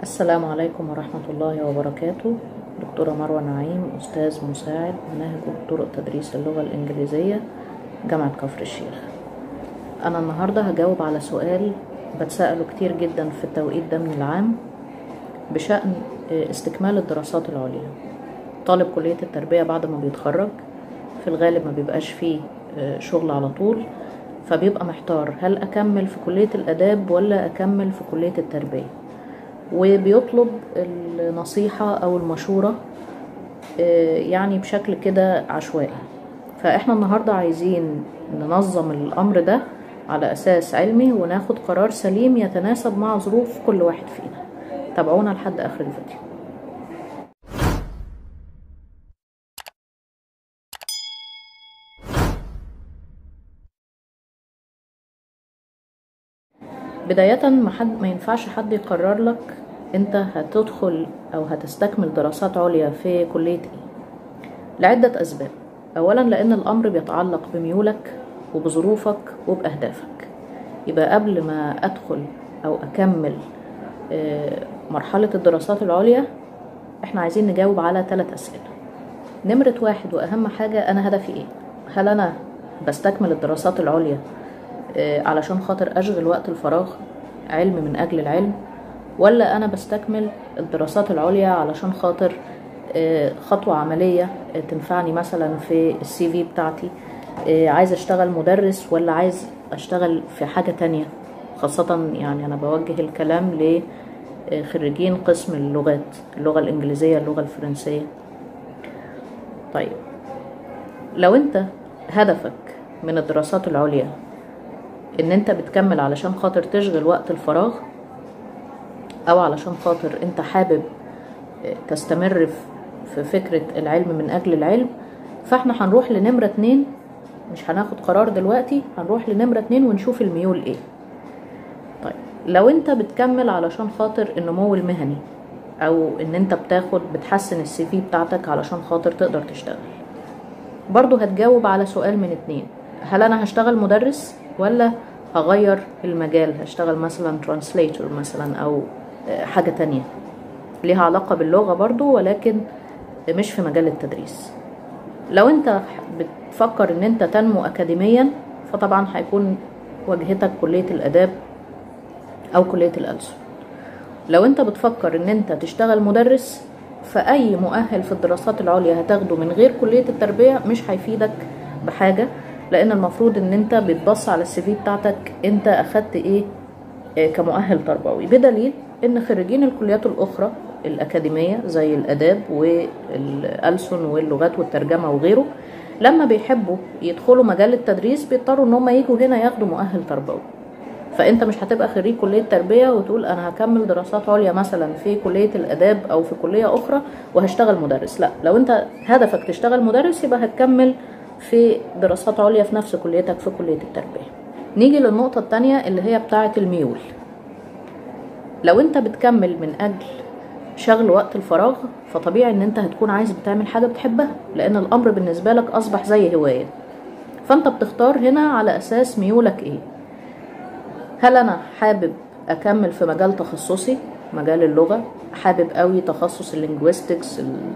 السلام عليكم ورحمة الله وبركاته دكتورة مروة نعيم أستاذ مساعد مناهج وطرق تدريس اللغة الإنجليزية جامعة كفر الشيخ أنا النهاردة هجاوب على سؤال بتسأله كتير جدا في التوقيت ده من العام بشأن استكمال الدراسات العليا طالب كلية التربية بعد ما بيتخرج في الغالب ما بيبقاش فيه شغل على طول فبيبقى محتار هل أكمل في كلية الآداب ولا أكمل في كلية التربية وبيطلب النصيحة أو المشورة يعني بشكل كده عشوائي فإحنا النهاردة عايزين ننظم الأمر ده على أساس علمي وناخد قرار سليم يتناسب مع ظروف كل واحد فينا تابعونا لحد آخر الفيديو بداية ما, حد ما ينفعش حد يقرر لك انت هتدخل او هتستكمل دراسات عليا في كلية ايه لعدة اسباب اولا لان الامر بيتعلق بميولك وبظروفك وباهدافك يبقى قبل ما ادخل او اكمل مرحلة الدراسات العليا احنا عايزين نجاوب على ثلاث اسئلة نمرة واحد واهم حاجة انا هدفي ايه هل انا بستكمل الدراسات العليا علشان خاطر اشغل وقت الفراغ علم من اجل العلم ولا انا بستكمل الدراسات العليا علشان خاطر خطوة عملية تنفعني مثلا في السي في بتاعتي عايز اشتغل مدرس ولا عايز اشتغل في حاجة تانية خاصة يعني انا بوجه الكلام لخريجين قسم اللغات اللغة الانجليزية اللغة الفرنسية طيب لو انت هدفك من الدراسات العليا ان انت بتكمل علشان خاطر تشغل وقت الفراغ او علشان خاطر انت حابب تستمر في فكرة العلم من اجل العلم فاحنا هنروح لنمرة اتنين مش هناخد قرار دلوقتي هنروح لنمرة اتنين ونشوف الميول ايه طيب لو انت بتكمل علشان خاطر النمو المهني او ان انت بتاخد بتحسن السي في بتاعتك علشان خاطر تقدر تشتغل برضو هتجاوب على سؤال من اتنين هل انا هشتغل مدرس ولا هغير المجال هشتغل مثلا ترانسليتور مثلا او حاجة تانية ليها علاقة باللغة برضو ولكن مش في مجال التدريس لو انت بتفكر ان انت تنمو اكاديميا فطبعا هيكون واجهتك كلية الاداب او كلية الألسن لو انت بتفكر ان انت تشتغل مدرس فاي مؤهل في الدراسات العليا هتاخده من غير كلية التربية مش هيفيدك بحاجة لان المفروض ان انت بتبص على السي في بتاعتك انت اخدت ايه كمؤهل تربوي بدليل ان خريجين الكليات الاخرى الاكاديميه زي الاداب والالسن واللغات والترجمه وغيره لما بيحبوا يدخلوا مجال التدريس بيضطروا ان هم يجوا هنا ياخدوا مؤهل تربوي فانت مش هتبقى خريج كليه تربيه وتقول انا هكمل دراسات عليا مثلا في كليه الاداب او في كليه اخرى وهشتغل مدرس لا لو انت هدفك تشتغل مدرس يبقى هتكمل في دراسات عليا في نفس كليتك في كلية التربية نيجي للنقطة التانية اللي هي بتاعة الميول لو انت بتكمل من اجل شغل وقت الفراغ فطبيعي ان انت هتكون عايز بتعمل حاجة بتحبها لان الامر بالنسبة لك اصبح زي هواية فانت بتختار هنا على اساس ميولك ايه هل انا حابب اكمل في مجال تخصصي مجال اللغة حابب قوي تخصص اللينجويستكس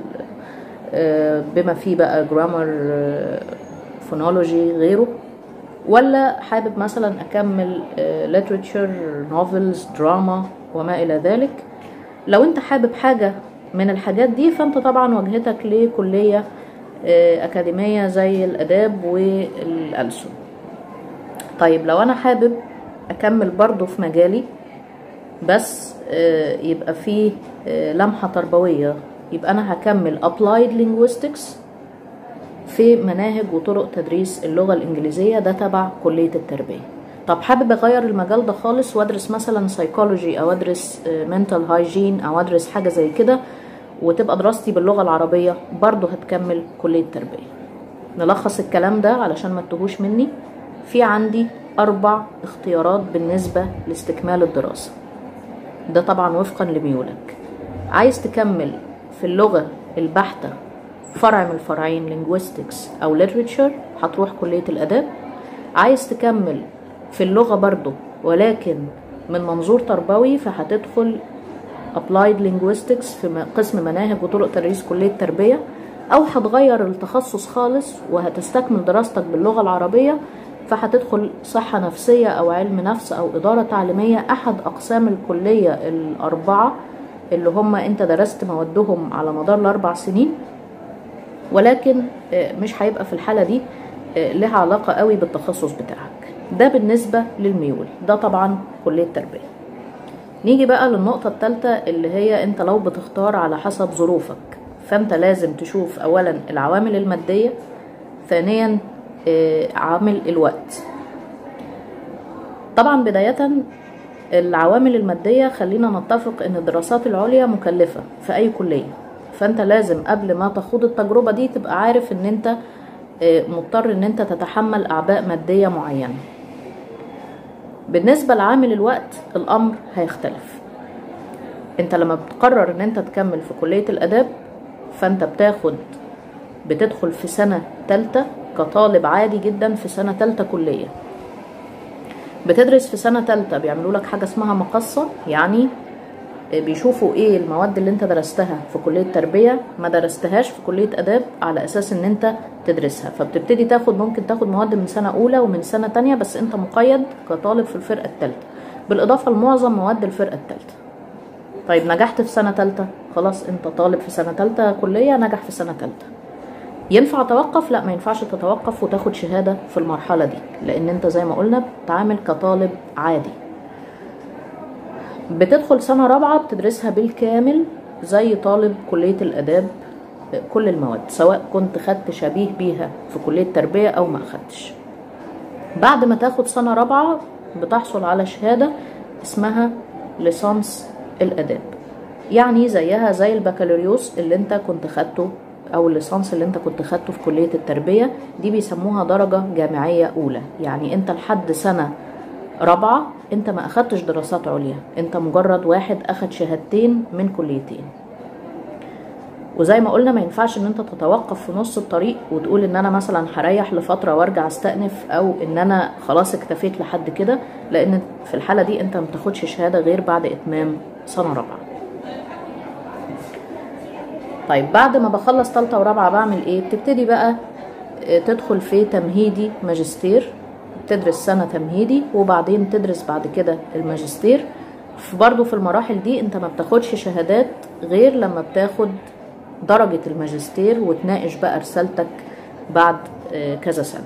بما فيه بقى جرامر فونولوجي غيره ولا حابب مثلا اكمل ليتريتشر نوفلز دراما وما الى ذلك لو انت حابب حاجة من الحاجات دي فانت طبعا واجهتك لكلية اكاديمية زي الاداب والألسن طيب لو انا حابب اكمل برضو في مجالي بس يبقى فيه لمحة تربوية يبقى انا هكمل applied linguistics في مناهج وطرق تدريس اللغة الانجليزية ده تبع كلية التربية طب حابب اغير المجال ده خالص وادرس مثلا سايكولوجي او ادرس mental hygiene او ادرس حاجة زي كده وتبقى دراستي باللغة العربية برضو هتكمل كلية التربية نلخص الكلام ده علشان ما تتهوش مني في عندي اربع اختيارات بالنسبة لاستكمال الدراسة ده طبعا وفقا لميولك عايز تكمل في اللغة البحتة فرع من الفرعين linguistics أو literature هتروح كلية الآداب عايز تكمل في اللغة برضو ولكن من منظور تربوي فهتدخل Applied Linguistics في م- قسم مناهج وطرق تدريس كلية تربية أو هتغير التخصص خالص وهتستكمل دراستك باللغة العربية فهتدخل صحة نفسية أو علم نفس أو إدارة تعليمية أحد أقسام الكلية الأربعة اللي هم أنت درست موادهم على مدار الأربع سنين ولكن آه، مش هيبقى في الحالة دي آه، لها علاقة قوي بالتخصص بتاعك ده بالنسبة للميول ده طبعا كلية تربية نيجي بقى للنقطة الثالثة اللي هي انت لو بتختار على حسب ظروفك فانت لازم تشوف اولا العوامل المادية ثانيا آه، عامل الوقت طبعا بداية العوامل المادية خلينا نتفق ان الدراسات العليا مكلفة في اي كلية فانت لازم قبل ما تخوض التجربة دي تبقى عارف ان انت آه، مضطر ان انت تتحمل اعباء مادية معينة بالنسبة لعامل الوقت الامر هيختلف انت لما بتقرر ان انت تكمل في كلية الاداب فانت بتاخد بتدخل في سنة تالتة كطالب عادي جدا في سنة تالتة كلية بتدرس في سنة تالتة بيعملوا لك حاجة اسمها مقصة يعني بيشوفوا ايه المواد اللي انت درستها في كلية تربية ما درستهاش في كلية اداب على اساس ان انت تدرسها فبتبتدي تاخد ممكن تاخد مواد من سنة اولى ومن سنة تانية بس انت مقيد كطالب في الفرقة التالتة بالاضافة لمعظم مواد الفرقة التالتة طيب نجحت في سنة تالتة خلاص انت طالب في سنة تالتة كلية نجح في سنة تالتة ينفع توقف لا ما ينفعش تتوقف وتاخد شهادة في المرحلة دي لان انت زي ما قلنا بتتعامل كطالب عادي بتدخل سنة رابعة بتدرسها بالكامل زي طالب كلية الآداب كل المواد سواء كنت خدت شبيه بيها في كلية تربية أو ما أخدتش بعد ما تاخد سنة رابعة بتحصل على شهادة اسمها ليسانس الآداب يعني زيها زي البكالوريوس اللي انت كنت خدته او الليسانس اللي انت كنت خدته في كلية التربية دي بيسموها درجة جامعية اولى يعني انت لحد سنة رابعة انت ما اخدتش دراسات عليا انت مجرد واحد اخد شهادتين من كليتين وزي ما قلنا ما ينفعش ان انت تتوقف في نص الطريق وتقول ان انا مثلا هريح لفتره وارجع استأنف او ان انا خلاص اكتفيت لحد كده لان في الحاله دي انت ما بتاخدش شهاده غير بعد اتمام سنه رابعه طيب بعد ما بخلص تالتة ورابعة بعمل ايه بتبتدي بقى اه، تدخل في تمهيدي ماجستير تدرس سنة تمهيدي وبعدين تدرس بعد كده الماجستير في- برضو في المراحل دي انت ما بتاخدش شهادات غير لما بتاخد درجة الماجستير وتناقش بقى رسالتك بعد اه، كذا سنة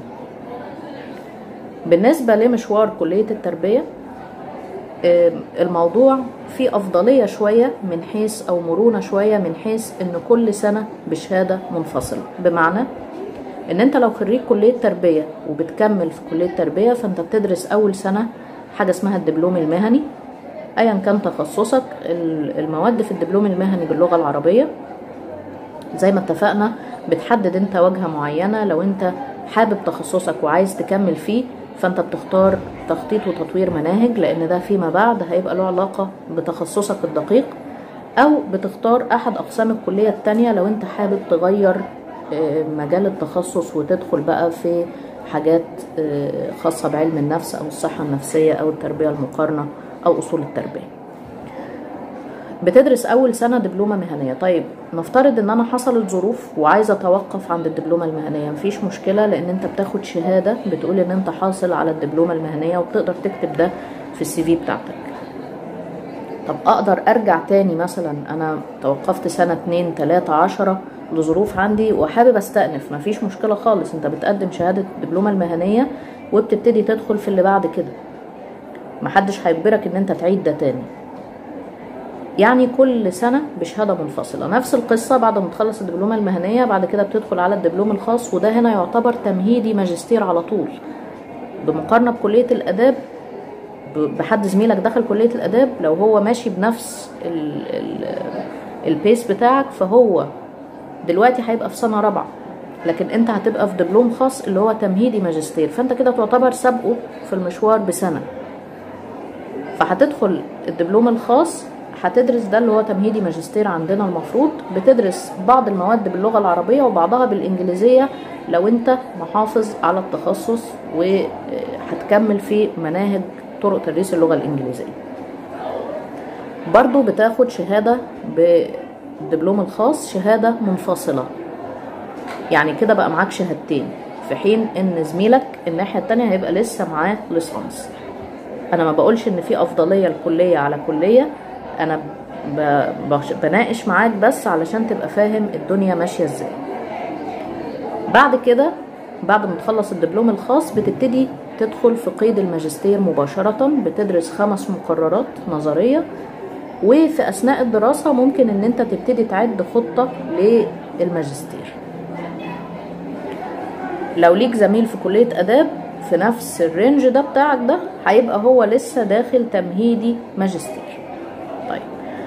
بالنسبة لمشوار كلية التربية آم، الموضوع فيه أفضلية شوية من حيث أو مرونة شوية من حيث إن كل سنة بشهادة منفصلة بمعنى إن أنت لو خريج كلية تربية وبتكمل في كلية تربية فأنت بتدرس أول سنة حاجة اسمها الدبلوم المهني أيا كان تخصصك ال- المواد في الدبلوم المهني باللغة العربية زي ما اتفقنا بتحدد انت واجهة معينة لو انت حابب تخصصك وعايز تكمل فيه فانت بتختار تخطيط وتطوير مناهج لان ده فيما بعد هيبقى له علاقة بتخصصك الدقيق او بتختار احد اقسام الكلية التانية لو انت حابب تغير آه، مجال التخصص وتدخل بقى في حاجات آه، خاصة بعلم النفس او الصحة النفسية او التربية المقارنة او اصول التربية بتدرس اول سنه دبلومه مهنيه طيب نفترض ان انا حصلت ظروف وعايزه اتوقف عند الدبلومه المهنيه مفيش مشكله لان انت بتاخد شهاده بتقول ان انت حاصل على الدبلومه المهنيه وبتقدر تكتب ده في السي في بتاعتك طب اقدر ارجع تاني مثلا انا توقفت سنه اتنين تلاته عشرة لظروف عندي وحابب استأنف مفيش مشكله خالص انت بتقدم شهاده الدبلومه المهنيه وبتبتدي تدخل في اللي بعد كده محدش هيجبرك ان انت تعيد ده تاني يعني كل سنة بشهادة منفصلة نفس القصة بعد ما تخلص الدبلومة المهنية بعد كده بتدخل على الدبلوم الخاص وده هنا يعتبر تمهيدي ماجستير على طول بمقارنة بكلية الآداب ب- بحد زميلك دخل كلية الآداب لو هو ماشي بنفس ال ال البيس بتاعك فهو دلوقتي هيبقى في سنة رابعة لكن انت هتبقى في دبلوم خاص اللي هو تمهيدي ماجستير فانت كده تعتبر سابقه في المشوار بسنة فهتدخل الدبلوم الخاص هتدرس ده اللي هو تمهيدي ماجستير عندنا المفروض بتدرس بعض المواد باللغة العربية وبعضها بالإنجليزية لو انت محافظ على التخصص وهتكمل في مناهج طرق تدريس اللغة الإنجليزية برضو بتاخد شهادة بالدبلوم الخاص شهادة منفصلة يعني كده بقى معاك شهادتين في حين ان زميلك الناحية التانية هيبقى لسه معاه ليسانس انا ما بقولش ان في افضلية لكلية على كلية انا بناقش معاك بس علشان تبقى فاهم الدنيا ماشية ازاي بعد كده بعد ما تخلص الدبلوم الخاص بتبتدي تدخل في قيد الماجستير مباشرة بتدرس خمس مقررات نظرية وفي أثناء الدراسة ممكن إن أنت تبتدي تعد خطة للماجستير لو ليك زميل في كلية آداب في نفس الرينج ده بتاعك ده هيبقى هو لسه داخل تمهيدي ماجستير طيب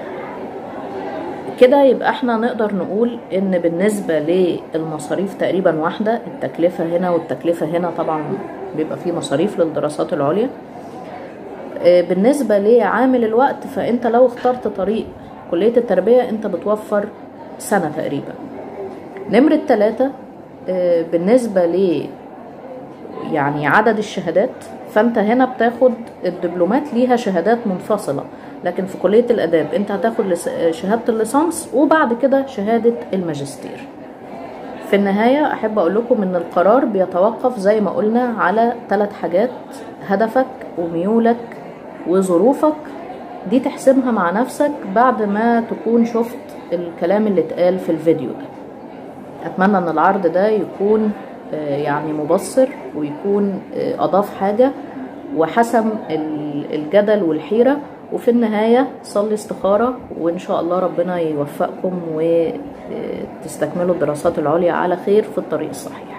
كده يبقى احنا نقدر نقول ان بالنسبة للمصاريف تقريبا واحدة التكلفة هنا والتكلفة هنا طبعا بيبقى فيه مصاريف للدراسات العليا بالنسبة لعامل الوقت فانت لو اخترت طريق كلية التربية انت بتوفر سنة تقريبا نمرة ثلاثة بالنسبة ل يعني عدد الشهادات فانت هنا بتاخد الدبلومات ليها شهادات منفصلة لكن في كلية الآداب أنت هتاخد شهادة الليسانس وبعد كده شهادة الماجستير في النهاية أحب أقول لكم إن القرار بيتوقف زي ما قلنا على ثلاث حاجات هدفك وميولك وظروفك دي تحسبها مع نفسك بعد ما تكون شفت الكلام اللي اتقال في الفيديو ده أتمنى إن العرض ده يكون يعني مبصر ويكون أضاف حاجة وحسم الجدل والحيرة وفي النهاية صلي استخارة وإن شاء الله ربنا يوفقكم وتستكملوا الدراسات العليا على خير في الطريق الصحيح